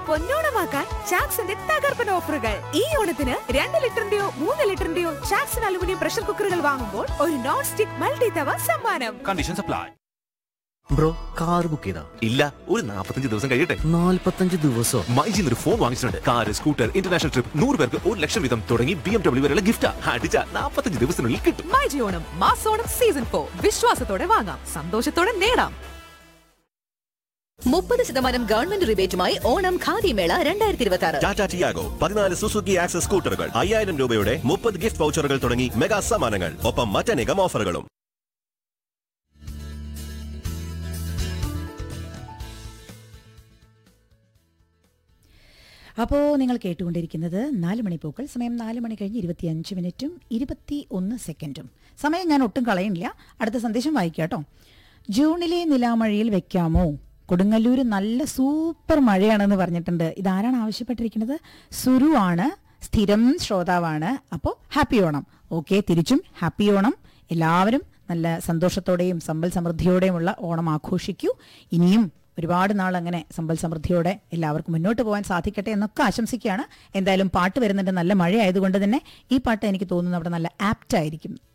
പൊന്നോണമാക്കാൻ ചാക്സിന്റെ തകർപ്പൻ ഓഫറുകൾ ഈ ഓണത്തിന് രണ്ട് ലിറ്ററിന്റെയോ മൂന്ന് ലിറ്ററിന്റെയോ ചാക്സൺ അലുമിനിയം പ്രഷർ കുക്കറുകൾ വാങ്ങുമ്പോൾ ഒരു നോൺ സ്റ്റിക് മൾട്ടി തവ സമ്മാനം conditions apply bro car book ചെയ്താ ഇല്ല ഒരു നാൽപ്പത്തഞ്ച് ദിവസം കഴിയട്ടെ നാല്പത്തഞ്ച് ദിവസോ മൈജിൽ ഒരു ഫോൺ വാങ്ങിച്ചിട്ടുണ്ട് കാർ സ്കൂട്ടർ ഇന്റർനാഷണൽ ട്രിപ്പ് നൂറ് പേർക്ക് ഒരു ലക്ഷം വീതം തുടങ്ങി ബി എം ഡബ്ല്യൂ വരെയുള്ള ഗിഫ്റ്റ് അടിച്ച നാൽപ്പത്തഞ്ച് ദിവസത്തിനുള്ളിൽ കിട്ടും മൈജി ഓണം മാസോണം സീസൺ ഫോർ വിശ്വാസത്തോടെ വാങ്ങാം സന്തോഷത്തോടെ നേടാം മുപ്പത് ശതമാനം ഗവൺമെന്റ് റിബേറ്റുമായി ഓണം ഖാദി മേള രണ്ടായിരത്തി ഇരുപത്തി ആറ് ടാറ്റ ടിയാഗോ പതിനാല് സുസുക്കി ആക്സസ് സ്കൂട്ടറുകൾ അയ്യായിരം രൂപയുടെ മുപ്പത് ഗിഫ്റ്റ് വൗച്ചറുകൾ തുടങ്ങി മെഗാ സമ്മാനങ്ങൾ ഒപ്പം മറ്റനേകം ഓഫറുകളും അപ്പോൾ നിങ്ങൾ കേട്ടുകൊണ്ടിരിക്കുന്നത് നാല് മണിപ്പൂക്കൾ സമയം നാല് മണി കഴിഞ്ഞ് ഇരുപത്തിയഞ്ച് മിനിറ്റും ഇരുപത്തി ഒന്ന് സെക്കൻഡും സമയം ഞാൻ ഒട്ടും കളയണില്ല അടുത്ത സന്ദേശം വായിക്കാം കേട്ടോ ജൂണിലെ നിലാമഴയിൽ വെക്കാമോ കൊടുങ്ങല്ലൂർ നല്ല സൂപ്പർ മഴയാണെന്ന് പറഞ്ഞിട്ടുണ്ട് ഇതാരാണ് ആവശ്യപ്പെട്ടിരിക്കുന്നത് സുരു ആണ് സ്ഥിരം ശ്രോതാവാണ് അപ്പോൾ ഹാപ്പി ഓണം ഓക്കെ തിരിച്ചും ഹാപ്പി ഓണം എല്ലാവരും നല്ല സന്തോഷത്തോടെയും സമ്പൽ സമൃദ്ധിയോടെയുമുള്ള ഓണം ആഘോഷിക്കൂ ഇനിയും ഒരുപാട് നാൾ അങ്ങനെ സമ്പൽ സമൃദ്ധിയോടെ എല്ലാവർക്കും മുന്നോട്ട് പോകാൻ സാധിക്കട്ടെ എന്നൊക്കെ ആശംസിക്കുകയാണ് എന്തായാലും പാട്ട് വരുന്നുണ്ട് നല്ല മഴയായതുകൊണ്ട് തന്നെ ഈ പാട്ട് എനിക്ക് തോന്നുന്നു അവിടെ നല്ല ആപ്റ്റ് ആയിരിക്കും